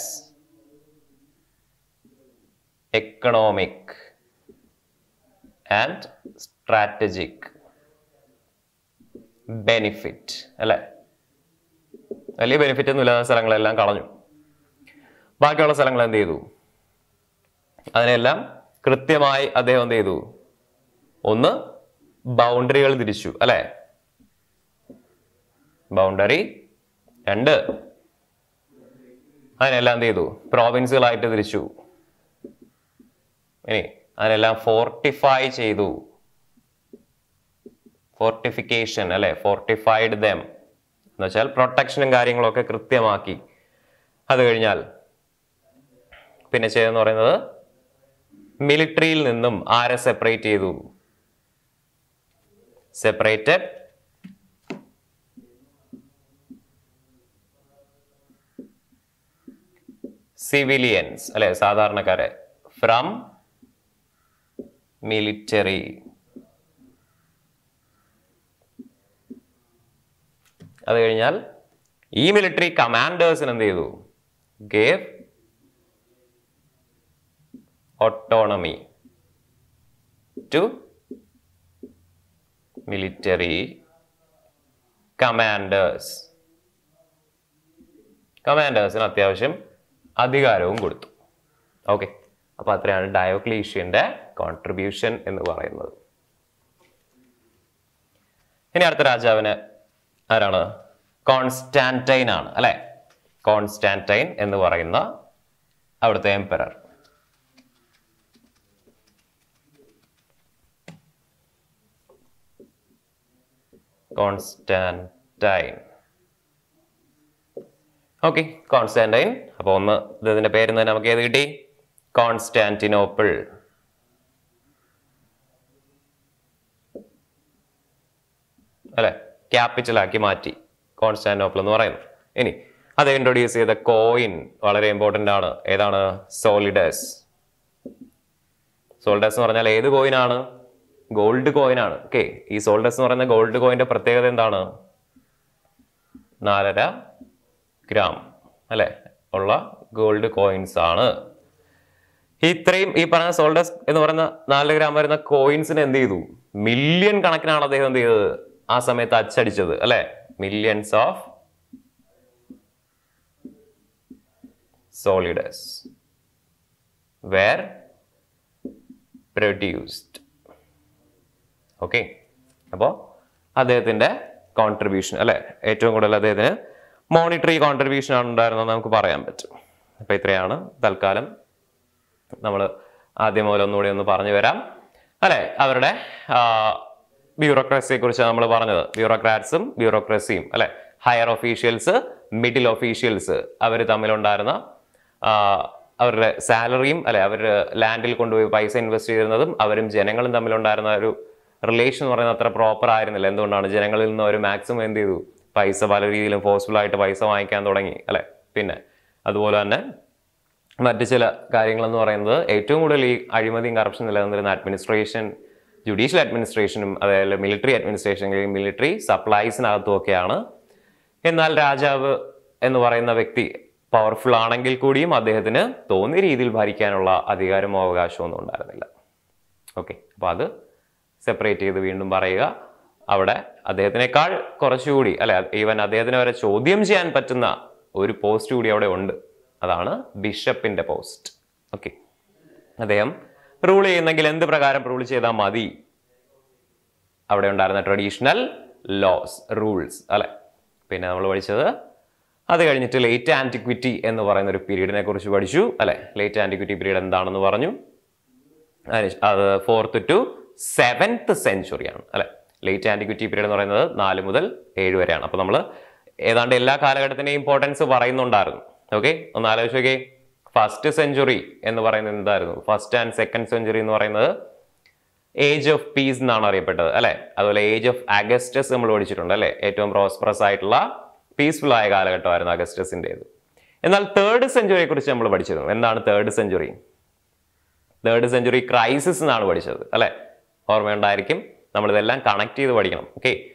economic and strategic benefit അല്ലേ വലിയ ബെനിഫിറ്റ് ഒന്നും ഇല്ലാത്ത സ്ഥലങ്ങളെല്ലാം കളഞ്ഞു ബാക്കിയുള്ള സ്ഥലങ്ങൾ എന്ത് ചെയ്തു അതിനെല്ലാം കൃത്യമായി അദ്ദേഹം എന്ത് ചെയ്തു ഒന്ന് ബൗണ്ടറികൾ തിരിച്ചു അല്ലെ ബൗണ്ടറി രണ്ട് അതിനെല്ലാം എന്ത് ചെയ്തു പ്രോവിൻസുകളായിട്ട് തിരിച്ചു ഇനി അതിനെല്ലാം ഫോർട്ടിഫൈ ചെയ്തു ഫോർട്ടിഫിക്കേഷൻ അല്ലെ ഫോർട്ടിഫൈഡ് ദം എന്ന് വെച്ചാൽ പ്രൊട്ടക്ഷനും കാര്യങ്ങളൊക്കെ കൃത്യമാക്കി അത് കഴിഞ്ഞാൽ പിന്നെ ചെയ്തെന്ന് പറയുന്നത് മിലിറ്ററിയിൽ നിന്നും ആരെ സെപ്പറേറ്റ് ചെയ്തു സെപ്പറേറ്റഡ് സിവിലിയൻസ് അല്ലെ സാധാരണക്കാരെ ഫ്രം മിലിറ്ററി അത് കഴിഞ്ഞാൽ ഈ മിലിറ്ററി കമാൻഡേഴ്സിന് എന്ത് ചെയ്തു gave autonomy to military commanders കമാൻഡേഴ്സിന് അത്യാവശ്യം അധികാരവും കൊടുത്തു ഓക്കെ അപ്പൊ അത്രയാണ് ഡയോക്ലീഷ്യന്റെ കോൺട്രിബ്യൂഷൻ എന്ന് പറയുന്നത് ഇനി അടുത്ത രാജാവിന് ആരാണ് കോൺസ്റ്റാൻറ്റൈൻ ആണ് അല്ലെ കോൺസ്റ്റാൻറ്റൈൻ എന്ന് പറയുന്ന അവിടുത്തെ എംപറർ കോൺസ്റ്റാൻറ്റൈൻ ഓക്കെ കോൺസ്റ്റാൻറ്റൈൻ അപ്പൊ ഒന്ന് ഇതിന്റെ പേര് തന്നെ നമുക്ക് ഏത് കിട്ടി കോൺസ്റ്റാന്റിനോപ്പിൾ അല്ലെ ക്യാപിറ്റൽ ആക്കി മാറ്റി കോൺസ്റ്റാന്റിനോപ്പിൾ എന്ന് പറയുന്നു ഇനി അത് ഇൻട്രൊഡ്യൂസ് ചെയ്ത കോയിൻ വളരെ ഇമ്പോർട്ടന്റ് ആണ് ഏതാണ് സോളിഡസ് സോൾഡസ് എന്ന് പറഞ്ഞാൽ ഏത് കോയിൻ ആണ് ഗോൾഡ് കോയിൻ ആണ് ഓക്കെ ഈ സോൾഡസ് എന്ന് പറയുന്ന ഗോൾഡ് കോയിന്റെ പ്രത്യേകത എന്താണ് നാലര ഗ്രാം അല്ലെ ഉള്ള ഗോൾഡ് കോയിൻസ് ആണ് ഇത്രയും ഈ പറഞ്ഞ സോൾഡസ് എന്ന് പറയുന്ന നാല് ഗ്രാം വരുന്ന കോയിൻസിന് എന്ത് ചെയ്തു മില്യൺ കണക്കിനാണ് അദ്ദേഹം എന്ത് ചെയ്തത് ആ സമയത്ത് അച്ചടിച്ചത് അല്ലെ millions of solidus were produced okay അപ്പോൾ അദ്ദേഹത്തിന്റെ കോൺട്രിബ്യൂഷൻ അല്ലെ ഏറ്റവും കൂടുതൽ അദ്ദേഹത്തിന് മോണിറ്ററി കോൺട്രിബ്യൂഷൻ ആണ് ഉണ്ടായിരുന്നത് നമുക്ക് പറയാൻ പറ്റും അപ്പൊ ഇത്രയാണ് തൽക്കാലം നമ്മൾ ആദ്യം മുതൽ ഒന്നുകൂടി ഒന്ന് പറഞ്ഞു വരാം അല്ലെ അവരുടെ ബ്യൂറോക്രസിയെ കുറിച്ച് നമ്മൾ പറഞ്ഞത് ബ്യൂറോക്രാറ്റ്സും ബ്യൂറോക്രസിയും അല്ലെ ഹയർ ഒഫീഷ്യൽസ് മിഡിൽ ഒഫീഷ്യൽസ് അവർ തമ്മിലുണ്ടായിരുന്ന ആ, അവരുടെ സാലറിയും അല്ലെ അവർ ലാൻഡിൽ കൊണ്ടുപോയി പൈസ ഇൻവെസ്റ്റ് ചെയ്തിരുന്നതും അവരും ജനങ്ങളും തമ്മിലുണ്ടായിരുന്ന ഒരു റിലേഷൻ എന്ന് പറയുന്നത് അത്ര പ്രോപ്പർ ആയിരുന്നില്ല എന്തുകൊണ്ടാണ് ജനങ്ങളിൽ നിന്ന് അവർ മാക്സിമം എന്ത് ചെയ്തു പൈസ പല രീതിയിലും ഫോഴ്സ്ഫുൾ ആയിട്ട് പൈസ വാങ്ങിക്കാൻ തുടങ്ങി അല്ലെ പിന്നെ അതുപോലെ തന്നെ മറ്റ് ചില കാര്യങ്ങളെന്ന് പറയുന്നത് ഏറ്റവും കൂടുതൽ ഈ അഴിമതിയും കറപ്ഷൻ നിലനിന്നിരുന്ന അഡ്മിനിസ്ട്രേഷൻ ജുഡീഷ്യൽ അഡ്മിനിസ്ട്രേഷനും അതേപോലെ മിലിറ്ററി അഡ്മിനിസ്ട്രേഷൻ മിലിറ്ററി സപ്ലൈസിനകത്തും ഒക്കെയാണ് എന്നാൽ രാജാവ് എന്ന് പറയുന്ന വ്യക്തി പവർഫുൾ ആണെങ്കിൽ കൂടിയും അദ്ദേഹത്തിന് തോന്നിയ രീതിയിൽ ഭരിക്കാനുള്ള അധികാരമോ അവകാശമോ ഒന്നും ഉണ്ടായിരുന്നില്ല ഓക്കെ അപ്പോൾ അത് സെപ്പറേറ്റ് ചെയ്ത് വീണ്ടും പറയുക അവിടെ അദ്ദേഹത്തിനേക്കാൾ കുറച്ചുകൂടി അല്ലെ ഈവൻ അദ്ദേഹത്തിന് വരെ ചോദ്യം ചെയ്യാൻ പറ്റുന്ന ഒരു പോസ്റ്റ് കൂടി അവിടെ ഉണ്ട് അതാണ് ബിഷപ്പിന്റെ പോസ്റ്റ് ഓക്കെ അദ്ദേഹം റൂൾ ചെയ്യുന്നെങ്കിൽ എന്ത് പ്രകാരം റൂൾ ചെയ്താൽ മതി അവിടെ ഉണ്ടായിരുന്ന ട്രഡീഷണൽ ലോസ് റൂൾസ് അല്ലെ പിന്നെ നമ്മൾ പഠിച്ചത് അത് കഴിഞ്ഞിട്ട് ലേറ്റ് ആന്റിക്വിറ്റി എന്ന് പറയുന്ന ഒരു പീരീഡിനെ കുറിച്ച് പഠിച്ചു അല്ലെ ലേറ്റ് ആന്റിക്വിറ്റി പീരീഡ് എന്താണെന്ന് പറഞ്ഞു അതിന് അത് ഫോർത്ത് ടു സെവൻത്ത് സെഞ്ചുറിയാണ് അല്ലെ ലേറ്റ് ആന്റിക്വിറ്റി പീരീഡ് എന്ന് പറയുന്നത് നാല് മുതൽ ഏഴ് വരെയാണ് അപ്പൊ നമ്മൾ ഏതാണ്ട് എല്ലാ കാലഘട്ടത്തിന്റെയും ഇമ്പോർട്ടൻസ് പറയുന്നുണ്ടായിരുന്നു ഓക്കെ ഒന്ന് ആലോചിച്ച് നോക്കേ ഫസ്റ്റ് സെഞ്ചുറി എന്ന് പറയുന്നത് എന്തായിരുന്നു ഫസ്റ്റ് ആൻഡ് സെക്കൻഡ് സെഞ്ചുറി എന്ന് പറയുന്നത് ഏജ് ഓഫ് പീസ് എന്നാണ് അറിയപ്പെട്ടത് അല്ലെ അതുപോലെ ഏജ് ഓഫ് അഗസ്റ്റസ് നമ്മൾ പഠിച്ചിട്ടുണ്ട് അല്ലെ ഏറ്റവും പ്രോസ്പറസ് ആയിട്ടുള്ള പീസ്ഫുൾ ആയ കാലഘട്ടമായിരുന്നു അഗസ്റ്റസിൻ്റെത് എന്നാൽ തേർഡ് സെഞ്ചുറിയെ കുറിച്ച് നമ്മൾ പഠിച്ചിരുന്നു എന്താണ് third century third century crisis എന്നാണ് പഠിച്ചത് അല്ലെ ഓർമ്മയുണ്ടായിരിക്കും നമ്മൾ ഇതെല്ലാം കണക്ട് ചെയ്ത് പഠിക്കണം ഓക്കെ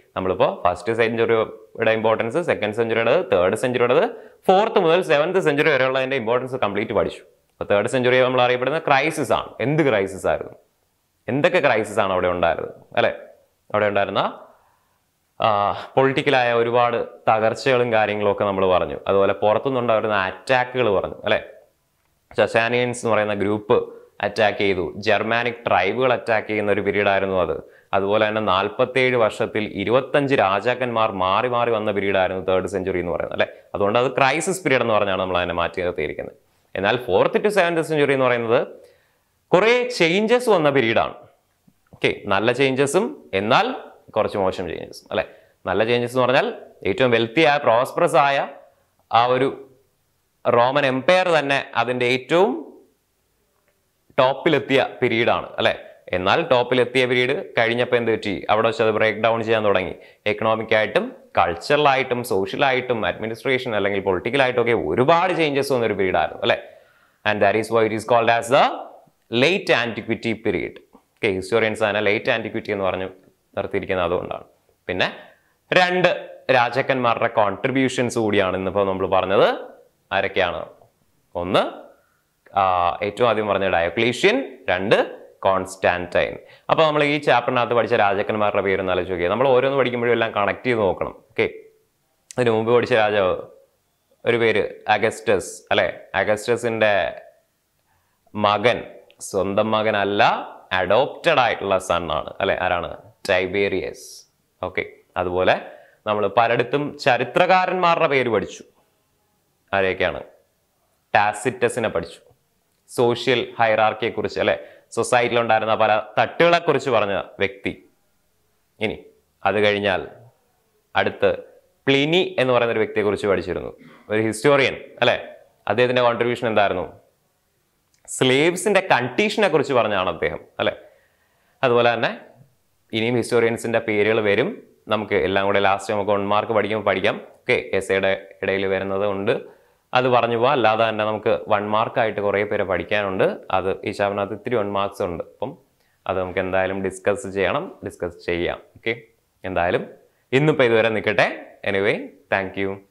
നമ്മളിപ്പോൾ ഫസ്റ്റ് സെഞ്ചുറിയുടെ ഇമ്പോർട്ടൻസ് സെക്കൻഡ് സെഞ്ചുറിയുടെ തേർഡ് സെഞ്ചുറിയുടെ ഫോർത്ത് മുതൽ സെവൻത്ത് സെഞ്ചുറി വരെയുള്ളതിന്റെ ഇമ്പോർട്ടൻസ് കംപ്ലീറ്റ് പഠിച്ചു അപ്പോൾ തേർഡ് സെഞ്ചുറി നമ്മൾ അറിയപ്പെടുന്ന ക്രൈസിസ് ആണ് എന്ത് ക്രൈസിസ് ആയിരുന്നു എന്തൊക്കെ ക്രൈസിസ് ആണ് അവിടെ ഉണ്ടായിരുന്നത് അല്ലെ അവിടെ ഉണ്ടായിരുന്ന പൊളിറ്റിക്കലായ ഒരുപാട് തകർച്ചകളും കാര്യങ്ങളും ഒക്കെ നമ്മൾ പറഞ്ഞു അതുപോലെ പുറത്തുനിന്നുണ്ടായിരുന്ന അറ്റാക്കുകൾ പറഞ്ഞു അല്ലെ ചസാനിയൻസ് എന്ന് പറയുന്ന ഗ്രൂപ്പ് അറ്റാക്ക് ചെയ്തു ജർമാനിക് ട്രൈബുകൾ അറ്റാക്ക് ചെയ്യുന്ന ഒരു പീരീഡ് ആയിരുന്നു അത് അതുപോലെ തന്നെ നാൽപ്പത്തേഴ് വർഷത്തിൽ ഇരുപത്തഞ്ച് രാജാക്കന്മാർ മാറി മാറി വന്ന പീരീഡ് ആയിരുന്നു തേർഡ് സെഞ്ചുറി എന്ന് പറയുന്നത് അല്ലെ അതുകൊണ്ട് അത് ക്രൈസിസ് പീരീഡ് എന്ന് പറഞ്ഞാണ് നമ്മൾ അതിനെ മാറ്റി നിർത്തിയിരിക്കുന്നത് എന്നാൽ ഫോർത്ത് ടു സെവൻത് സെഞ്ചുറി എന്ന് പറയുന്നത് കുറേ ചേഞ്ചസ് വന്ന പീരീഡാണ് ഓക്കെ നല്ല ചേഞ്ചസും എന്നാൽ കുറച്ച് മോശം ചേഞ്ചസും അല്ലെ നല്ല ചേഞ്ചസ് എന്ന് പറഞ്ഞാൽ ഏറ്റവും വെൽത്തി ആയ പ്രോസ്പറസ് ആയ ആ ഒരു റോമൻ എംപയർ തന്നെ അതിന്റെ ഏറ്റവും ടോപ്പിലെത്തിയ പീരീഡാണ് അല്ലെ എന്നാൽ ടോപ്പിലെത്തിയ പീരീഡ് കഴിഞ്ഞപ്പോൾ എന്ത് പറ്റി അവിടെ വെച്ച് അത് ബ്രേക്ക് ഡൗൺ ചെയ്യാൻ തുടങ്ങി എക്കണോമിക് ആയിട്ടും കൾച്ചറലായിട്ടും സോഷ്യലായിട്ടും അഡ്മിനിസ്ട്രേഷൻ അല്ലെങ്കിൽ പൊളിറ്റിക്കലായിട്ടും ഒക്കെ ഒരുപാട് ചേഞ്ചസ് വന്നൊരു പീരീഡായിരുന്നു അല്ലെ and that is why it is called as the late antiquity period okay historians അതിനെ ലേറ്റ് ആൻറ്റിക്വിറ്റി എന്ന് പറഞ്ഞു നിർത്തിയിരിക്കുന്നത് അതുകൊണ്ടാണ് പിന്നെ രണ്ട് രാജാക്കന്മാരുടെ കോൺട്രിബ്യൂഷൻസ് കൂടിയാണ് ഇന്നിപ്പോൾ നമ്മൾ പറഞ്ഞത് ആരൊക്കെയാണ് ഒന്ന് ആ, ഏറ്റവും ആദ്യം പറഞ്ഞ ഡയോക്ലീഷ്യൻ രണ്ട് കോൺസ്റ്റാൻറ്റൈൻ അപ്പോൾ നമ്മൾ ഈ ചാപ്റ്ററിനകത്ത് പഠിച്ച രാജാക്കന്മാരുടെ പേര് ഒന്ന് ആലോചിച്ച് നോക്കിയാൽ നമ്മൾ ഓരോന്ന് പഠിക്കുമ്പോഴും എല്ലാം കണക്ട് ചെയ്ത് നോക്കണം ഓക്കെ അതിന് മുമ്പ് പഠിച്ച രാജാവ് ഒരു പേര് അഗസ്റ്റസ് അല്ലെ അഗസ്റ്റസിന്റെ മകൻ സ്വന്തം മകനല്ല അഡോപ്റ്റഡ് ആയിട്ടുള്ള സൺ ആണ് അല്ലെ ആരാണ് ടൈബേറിയസ് ഓക്കെ അതുപോലെ നമ്മൾ പലയിടത്തും ചരിത്രകാരന്മാരുടെ പേര് പഠിച്ചു ആരെയൊക്കെയാണ് ടാസിറ്റസിനെ പഠിച്ചു സോഷ്യൽ ഹൈറാർക്കിയെ കുറിച്ച് അല്ലെ സൊസൈറ്റിയിൽ ഉണ്ടായിരുന്ന പല തട്ടുകളെ കുറിച്ച് പറഞ്ഞ വ്യക്തി ഇനി അത് കഴിഞ്ഞാൽ അടുത്ത് പ്ലിനി എന്ന് പറയുന്ന ഒരു വ്യക്തിയെ കുറിച്ച് പഠിച്ചിരുന്നു ഒരു ഹിസ്റ്റോറിയൻ അല്ലെ അദ്ദേഹത്തിന്റെ കോൺട്രിബ്യൂഷൻ എന്തായിരുന്നു സ്ലേവ്സിന്റെ കണ്ടീഷനെ കുറിച്ച് പറഞ്ഞാണ് അദ്ദേഹം അല്ലെ അതുപോലെ തന്നെ ഇനിയും ഹിസ്റ്റോറിയൻസിന്റെ പേരുകൾ വരും നമുക്ക് എല്ലാം കൂടെ ലാസ്റ്റ് നമുക്ക് വൺ മാർക്ക് പഠിക്കുമ്പോൾ പഠിക്കാം ഓക്കെ എസ് എയുടെ ഇടയിൽ വരുന്നത് കൊണ്ട് അത് പറഞ്ഞു പോവാം അല്ലാതെ തന്നെ നമുക്ക് വൺ മാർക്കായിട്ട് കുറേ പേര് പഠിക്കാനുണ്ട് അത് ഈ ചാപ്റ്ററിനകത്ത് ഇത്തിരി വൺ മാർക്സ് ഉണ്ട് അപ്പം അത് നമുക്ക് എന്തായാലും ഡിസ്കസ് ചെയ്യണം ഡിസ്കസ് ചെയ്യാം ഓക്കെ എന്തായാലും ഇന്നിപ്പോൾ ഇതുവരെ നിൽക്കട്ടെ എനിവേ താങ്ക് യു